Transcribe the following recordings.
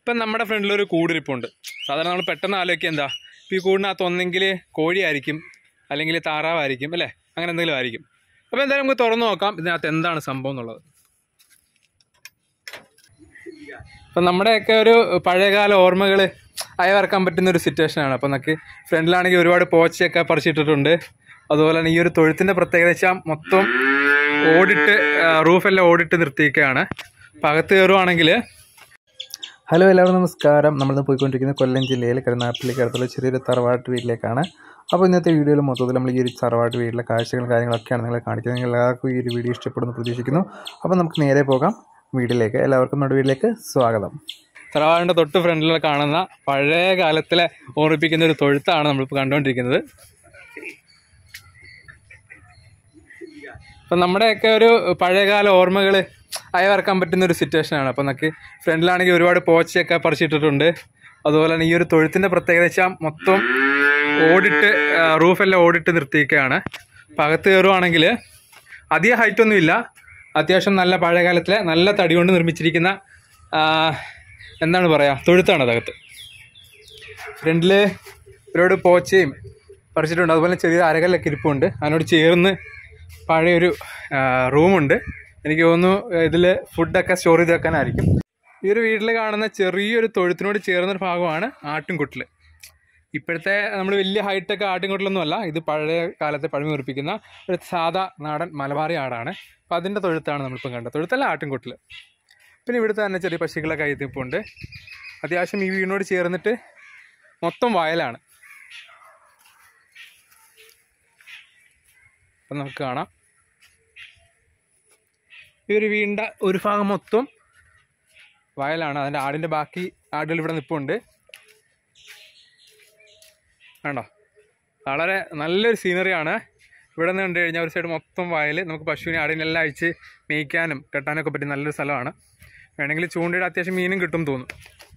ഇപ്പം നമ്മുടെ ഫ്രണ്ടിൽ ഒരു കൂടിരിപ്പുണ്ട് സാധാരണ നമ്മൾ പെട്ടെന്ന് ആലോചിക്കുക എന്താ ഇപ്പം ഈ കൂടിനകത്ത് ഒന്നെങ്കിൽ കോഴിയായിരിക്കും അല്ലെങ്കിൽ താറാവായിരിക്കും അല്ലേ അങ്ങനെ എന്തെങ്കിലും ആയിരിക്കും അപ്പോൾ എന്തായാലും നമുക്ക് തുറന്നു നോക്കാം ഇതിനകത്ത് എന്താണ് സംഭവം എന്നുള്ളത് അപ്പം നമ്മുടെയൊക്കെ ഒരു പഴയകാല ഓർമ്മകൾ അയവിറക്കാൻ പറ്റുന്ന ഒരു സിറ്റുവേഷനാണ് അപ്പം നമുക്ക് ഫ്രണ്ടിലാണെങ്കിൽ ഒരുപാട് പോച്ചയൊക്കെ പറിച്ചിട്ടിട്ടുണ്ട് അതുപോലെ തന്നെ ഈ ഒരു തൊഴുത്തിൻ്റെ പ്രത്യേകത വെച്ചാൽ മൊത്തം ഓടിട്ട് റൂഫെല്ലാം ഓടിട്ട് നിർത്തിയിരിക്കുകയാണ് അപ്പം അകത്ത് കയറുവാണെങ്കിൽ ഹലോ എല്ലാവർക്കും നമസ്കാരം നമ്മളിന്ന് പോയിക്കൊണ്ടിരിക്കുന്നത് കൊല്ലം ജില്ലയിലെ കരുനാഗപ്പള്ളിക്ക് അടുത്തുള്ള ചെറിയൊരു തറവാട്ട് വീട്ടിലേക്കാണ് അപ്പോൾ ഇന്നത്തെ വീഡിയോയിൽ മൊത്തത്തിൽ നമ്മൾ ഈ ഒരു തറവാട്ട് വീട്ടിലെ കാഴ്ചകളും കാര്യങ്ങളൊക്കെയാണ് നിങ്ങളെ കാണിക്കുന്നത് നിങ്ങൾ എല്ലാവർക്കും ഈ ഒരു വീഡിയോ ഇഷ്ടപ്പെടുന്നു പ്രതീക്ഷിക്കുന്നു അപ്പോൾ നമുക്ക് നേരെ പോകാം വീട്ടിലേക്ക് എല്ലാവർക്കും നമ്മുടെ വീട്ടിലേക്ക് സ്വാഗതം തറവാടിൻ്റെ തൊട്ട് ഫ്രണ്ടിൽ കാണുന്ന പഴയ കാലത്തിലെ ഓർമ്മിപ്പിക്കുന്ന ഒരു തൊഴുത്താണ് നമ്മളിപ്പോൾ കണ്ടുകൊണ്ടിരിക്കുന്നത് അപ്പം നമ്മുടെയൊക്കെ ഒരു പഴയകാല ഓർമ്മകൾ അയവിറക്കാൻ പറ്റുന്ന ഒരു സിറ്റുവേഷനാണ് അപ്പം നമുക്ക് ഫ്രണ്ടിലാണെങ്കിൽ ഒരുപാട് പോച്ചയൊക്കെ പറിച്ചിട്ടിട്ടുണ്ട് അതുപോലെ തന്നെ ഈ ഒരു തൊഴുത്തിൻ്റെ പ്രത്യേകത വെച്ചാൽ മൊത്തം ഓടിട്ട് റൂഫെല്ലാം ഓടിട്ട് നിർത്തിയിരിക്കുകയാണ് അപ്പം അകത്ത് കയറുവാണെങ്കിൽ അധികം ഹൈറ്റ് ഒന്നുമില്ല അത്യാവശ്യം നല്ല പഴയകാലത്തിലെ നല്ല തടി കൊണ്ട് നിർമ്മിച്ചിരിക്കുന്ന ആ, എന്താണ് പറയുക തൊഴുത്താണ് അതകത്ത് ഫ്രണ്ടിൽ ഒരുപാട് പോച്ചയും പറിച്ചിട്ടുണ്ട് അതുപോലെ ചെറിയ അരകല്ലൊക്കെ ഇരിപ്പുണ്ട് അതിനോട് ചേർന്ന് പഴയൊരു ആ, റൂമുണ്ട് എനിക്ക് തോന്നുന്നു ഇതിൽ ഫുഡൊക്കെ സ്റ്റോർ ചെയ്ത് വെക്കാനായിരിക്കും ഈ ഒരു വീട്ടിൽ കാണുന്ന ചെറിയൊരു തൊഴുത്തിനോട് ചേർന്നൊരു ഭാഗമാണ് ആട്ടിൻകുട്ടിൽ ഇപ്പോഴത്തെ നമ്മൾ വലിയ ഹൈടെക് ആട്ടിൻകുട്ടിലൊന്നും അല്ല ഇത് പഴയ കാലത്തെ പഴമ ഉറപ്പിക്കുന്ന ഒരു സാധാ നാടൻ മലബാറി ആടാണ് അപ്പം അതിൻ്റെ തൊഴുത്താണ് നമ്മളിപ്പം കണ്ടത് തൊഴുത്തല്ല ആട്ടിൻകുട്ടിൽ പിന്നെ ഇവിടുത്തെ തന്നെ ചെറിയ പശുക്കളൊക്കെ കയ്യെത്തിപ്പുണ്ട് അത്യാവശ്യം ഈ വീടിനോട് ചേർന്നിട്ട് മൊത്തം വയലാണ് അപ്പം നമുക്ക് കാണാം ഈ ഒരു വീടിൻ്റെ ഒരു ഭാഗം മൊത്തം വയലാണ് അതിൻ്റെ ആടിൻ്റെ ബാക്കി ആടുകൾ ഇവിടെ നിൽപ്പുണ്ട് വേണ്ടോ വളരെ നല്ലൊരു സീനറിയാണ് ഇവിടെ നിന്ന് കണ്ടു കഴിഞ്ഞാൽ ഒരു സൈഡ് മൊത്തം വയൽ നമുക്ക് പശുവിനെ ആടിനെല്ലാം അയച്ച് മേയ്ക്കാനും കെട്ടാനൊക്കെ പറ്റിയ നല്ലൊരു സ്ഥലമാണ് വേണമെങ്കിൽ ചൂണ്ടയുടെ അത്യാവശ്യം മീനും കിട്ടും തോന്നും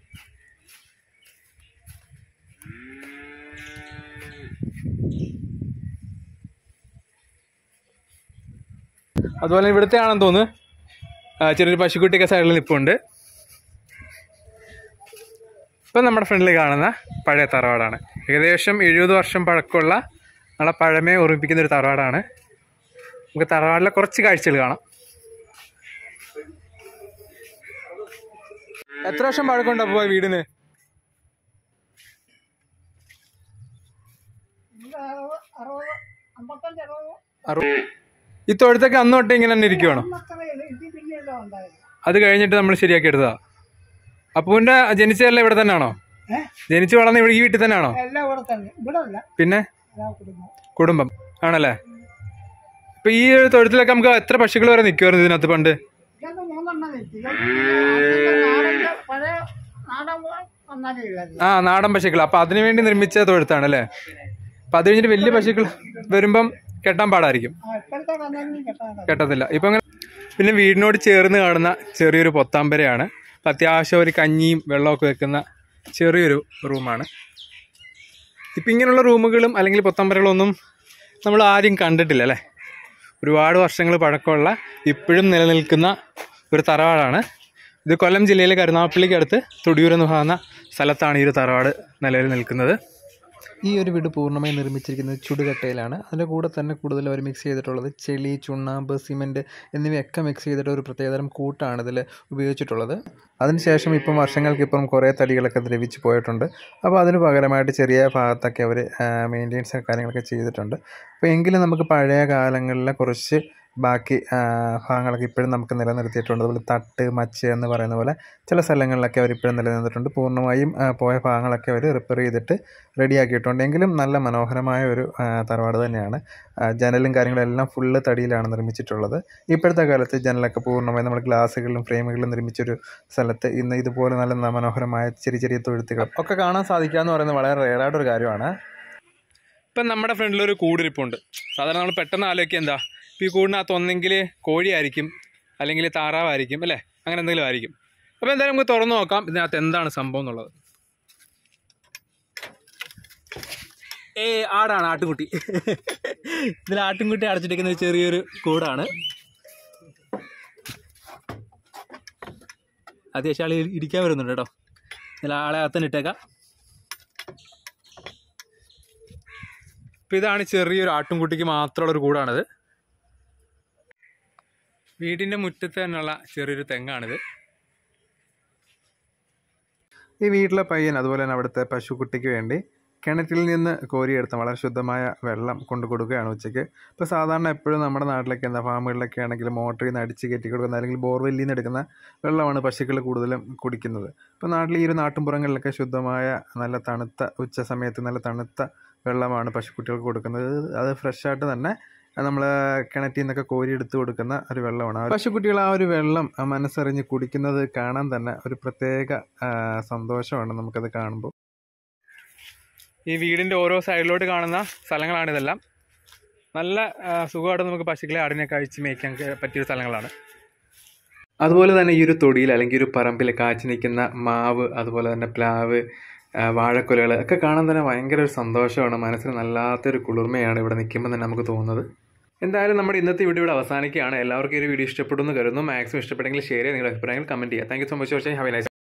അതുപോലെ ഇവിടുത്തെ ആണെന്ന് തോന്നുന്നു ആ, ചെറിയൊരു പശുക്കുട്ടിയൊക്കെ സൈഡിൽ നിൽപ്പുണ്ട് ഇപ്പം നമ്മുടെ ഫ്രണ്ടിൽ കാണുന്ന പഴയ തറവാടാണ് ഏകദേശം എഴുപത് വർഷം പഴക്കമുള്ള നമ്മളെ പഴമയെ ഓർമ്മിപ്പിക്കുന്ന ഒരു തറവാടാണ് നമുക്ക് തറവാടിലെ കുറച്ച് കാഴ്ചകൾ കാണാം എത്ര വർഷം പഴക്കമുണ്ട് അപ്പോൾ വീടിന് അറുപത് അമ്പത്തഞ്ച് അറുപത് അറു ഈ തൊഴുത്തൊക്കെ അന്ന് തൊട്ട് ഇങ്ങനെ തന്നെ ഇരിക്കുവാണോ അത്രയും ഇത് പിന്നെയല്ലോ ഉണ്ടായത് അത് കഴിഞ്ഞിട്ട് നമ്മൾ ശരിയാക്കി എടുത്തതാ അപ്പൂൻ്റെ ജനിച്ചതല്ല ഇവിടെ തന്നെയാണോ ഏഹ് ജനിച്ചു വളർന്ന ഇവിടെ ഈ വീട്ടിൽ തന്നെയാണോ എല്ലാം ഇവിടെ തന്നെ ഇവിടെ അല്ല പിന്നെ അതാ കുടുംബം കുടുംബം ആണല്ലേ ഇപ്പൊ ഈ ഒരു തൊഴുത്തിലൊക്കെ നമുക്ക് എത്ര പക്ഷികൾ വരെ നിൽക്കുമായിരുന്നു ഇതിനകത്ത് പണ്ട് ഇതൊക്കെ മൂന്നെണ്ണം വെച്ച് ഇതൊക്കെ നാടൻ്റെ പഴയ നാടൻ വന്നാലേ ഇല്ലായിരുന്നു ആ നാടൻ പശുക്കൾ അപ്പൊ അതിനു വേണ്ടി നിർമ്മിച്ച തൊഴുത്താണ് അല്ലേ അപ്പൊ അത് കഴിഞ്ഞിട്ട് വലിയ പശുക്കൾ വരുമ്പം കെട്ടാൻ പാടായിരിക്കും ആ ഇപ്പോഴത്തെ വന്നെങ്കിലും കെട്ടാൻ കെട്ടത്തില്ല ഇപ്പൊ അങ്ങനെ പിന്നെ വീടിനോട് ചേർന്ന് കാണുന്ന ചെറിയൊരു പൊത്താമ്പരയാണ് അപ്പൊ അത്യാവശ്യം ഒരു കഞ്ഞിയും വെള്ളമൊക്കെ വെക്കുന്ന ചെറിയൊരു റൂമാണ് ഇപ്പം ഇങ്ങനെയുള്ള റൂമുകളും അല്ലെങ്കിൽ പൊത്താമ്പരകളൊന്നും നമ്മൾ ആരും കണ്ടിട്ടില്ല അല്ലേ ഒരുപാട് വർഷങ്ങൾ പഴക്കമുള്ള ഇപ്പോഴും നിലനിൽക്കുന്ന ഒരു തറവാടാണ് ഇത് കൊല്ലം ജില്ലയിലെ കരുനാഗപ്പള്ളിക്ക് അടുത്ത് തുടിയൂർ എന്ന് പറയുന്ന സ്ഥലത്താണ് ഈ ഒരു തറവാട് നിലവിൽ നിൽക്കുന്നത് ഈ ഒരു വീട് പൂർണ്ണമായും നിർമ്മിച്ചിരിക്കുന്നത് ചുടുകട്ടയിലാണ് അതിൻ്റെ കൂടെ തന്നെ കൂടുതൽ അവർ മിക്സ് ചെയ്തിട്ടുള്ളത് ചെളി ചുണ്ണാമ്പ് സിമൻറ്റ് എന്നിവയൊക്കെ മിക്സ് ചെയ്തിട്ട് ഒരു പ്രത്യേകതരം കൂട്ടാണ് ഇതിൽ ഉപയോഗിച്ചിട്ടുള്ളത് അതിനുശേഷം ഇപ്പം വർഷങ്ങൾക്കിപ്പം കുറേ തടികളൊക്കെ ദ്രവിച്ച് പോയിട്ടുണ്ട് അപ്പോൾ അതിന് പകരമായിട്ട് ചെറിയ ഭാഗത്തൊക്കെ അവർ മെയിൻ്റെനൻസ് കാര്യങ്ങളൊക്കെ ചെയ്തിട്ടുണ്ട് അപ്പോൾ എങ്കിലും നമുക്ക് പഴയ കാലങ്ങളിലെ കുറച്ച് ബാക്കി ആ, ഭാഗങ്ങളൊക്കെ ഇപ്പോഴും നമുക്ക് നിലനിർത്തിയിട്ടുണ്ട് അതുപോലെ തട്ട് മച്ച് എന്ന് പറയുന്ന പോലെ ചില സ്ഥലങ്ങളിലൊക്കെ അവർ ഇപ്പോഴും നിലനിർത്തിയിട്ടുണ്ട് പൂർണ്ണമായും ആ, പോയ ഭാഗങ്ങളൊക്കെ അവർ റിപ്പയർ ചെയ്തിട്ട് റെഡിയാക്കിയിട്ടുണ്ട് എങ്കിലും നല്ല മനോഹരമായ ഒരു ആ, തറവാട് തന്നെയാണ് ആ, ജനലും കാര്യങ്ങളും എല്ലാം ഫുള്ള് തടിയിലാണ് നിർമ്മിച്ചിട്ടുള്ളത് ഇപ്പോഴത്തെ കാലത്ത് ജനലൊക്കെ പൂർണ്ണമായും നമ്മൾ ഗ്ലാസ്സുകളിലും ഫ്രെയിമുകളിലും നിർമ്മിച്ചൊരു സ്ഥലത്ത് ഇന്ന് ഇതുപോലെ നല്ല ന- മനോഹരമായ ചെറിയ ചെറിയ തൊഴുത്തുകൾ ഒക്കെ കാണാൻ സാധിക്കുക എന്ന് പറയുന്നത് വളരെ റെയറായിട്ടൊരു കാര്യമാണ് ഇപ്പം നമ്മുടെ ഫ്രണ്ടിൽ ഒരു കൂടിരിപ്പുണ്ട് സാധാരണ നമ്മൾ പെട്ടെന്ന് ആലോചിക്കുക എന്താ ഇപ്പം ഈ കൂടിനകത്ത് ഒന്നെങ്കിൽ കോഴിയായിരിക്കും അല്ലെങ്കിൽ താറാവായിരിക്കും അല്ലേ അങ്ങനെ എന്തെങ്കിലും ആയിരിക്കും അപ്പോൾ എന്തായാലും നമുക്ക് തുറന്നു നോക്കാം ഇതിനകത്ത് എന്താണ് സംഭവം എന്നുള്ളത് ഏ ആടാണ് ആട്ടുംകുട്ടി ഇതിൽ ആട്ടുംകുട്ടി അടച്ചിട്ടിരിക്കുന്ന ഒരു ചെറിയൊരു കൂടാണ് അത്യാവശ്യം ആൾ ഇരിക്കാൻ വരുന്നുണ്ട് കേട്ടോ ഇതിൽ ആളെ അകത്തന്നെ ഇട്ടേക്കാം ഇപ്പം ഇതാണ് ചെറിയൊരു ആട്ടുംകുട്ടിക്ക് മാത്രമുള്ള ഒരു കൂടാണിത് വീടിൻ്റെ മുറ്റത്ത് തന്നെയുള്ള ചെറിയൊരു തെങ്ങാണിത് ഈ വീട്ടിലെ പയ്യൻ അതുപോലെ തന്നെ അവിടുത്തെ പശുക്കുട്ടിക്ക് വേണ്ടി കിണറ്റിൽ നിന്ന് കോരിയെടുത്ത വളരെ ശുദ്ധമായ വെള്ളം കൊണ്ടു കൊടുക്കുകയാണ് ഉച്ചയ്ക്ക് ഇപ്പോൾ സാധാരണ എപ്പോഴും നമ്മുടെ നാട്ടിലൊക്കെ എന്താ ഫാമുകളിലൊക്കെ ആണെങ്കിൽ മോട്ടറിൽ നിന്ന് അടിച്ച് കയറ്റി കൊടുക്കുന്ന അല്ലെങ്കിൽ ബോർവെല്ലിൽ നിന്ന് എടുക്കുന്ന വെള്ളമാണ് പശുക്കൾ കൂടുതലും കുടിക്കുന്നത് ഇപ്പോൾ നാട്ടിൽ ഈ ഒരു നാട്ടിൻപുറങ്ങളിലൊക്കെ ശുദ്ധമായ നല്ല തണുത്ത ഉച്ച സമയത്ത് നല്ല തണുത്ത വെള്ളമാണ് പശുക്കുട്ടികൾക്ക് കൊടുക്കുന്നത് അത് ഫ്രഷായിട്ട് തന്നെ നമ്മൾ കിണറ്റിൽ നിന്നൊക്കെ കോരി എടുത്ത് കൊടുക്കുന്ന ഒരു വെള്ളമാണ് ആ പശുക്കുട്ടികൾ ആ ഒരു വെള്ളം ആ മനസ്സറിഞ്ഞ് കുടിക്കുന്നത് കാണാൻ തന്നെ ഒരു പ്രത്യേക ആ, സന്തോഷമാണ് നമുക്കത് കാണുമ്പോൾ ഈ വീടിൻ്റെ ഓരോ സൈഡിലോട്ട് കാണുന്ന സ്ഥലങ്ങളാണ് ഇതെല്ലാം നല്ല ആ, സുഖമായിട്ട് നമുക്ക് പശുക്കളെ ആടിനെയൊക്കെ അഴിച്ച് മേയ്ക്കാൻ ഒക്കെ പറ്റിയ സ്ഥലങ്ങളാണ് അതുപോലെ തന്നെ ഈ ഒരു തൊടിയിൽ അല്ലെങ്കിൽ ഒരു പറമ്പിൽ കാച്ചു നിൽക്കുന്ന മാവ് അതുപോലെ തന്നെ പ്ലാവ് ആ, വാഴക്കൊലകൾ ഒക്കെ കാണാൻ തന്നെ ഭയങ്കര ഒരു സന്തോഷമാണ് മനസ്സിന് നല്ലാത്തൊരു കുളിർമയാണ് ഇവിടെ നിൽക്കുമ്പോൾ തന്നെ നമുക്ക് തോന്നുന്നത് എന്തായാലും നമ്മുടെ ഇന്നത്തെ വീഡിയോ ഇവിടെ അവസാനിക്കുകയാണ് എല്ലാവർക്കും ഈ ഒരു വീഡിയോ ഇഷ്ടപ്പെടുന്നു കരുതുന്നു മാക്സിമം ഇഷ്ടപ്പെട്ടെങ്കിൽ ഷെയർ ചെയ്യുക നിങ്ങളുടെ അഭിപ്രായങ്ങൾ കമൻറ്റ് ചെയ്യുക thank you so much for have a nice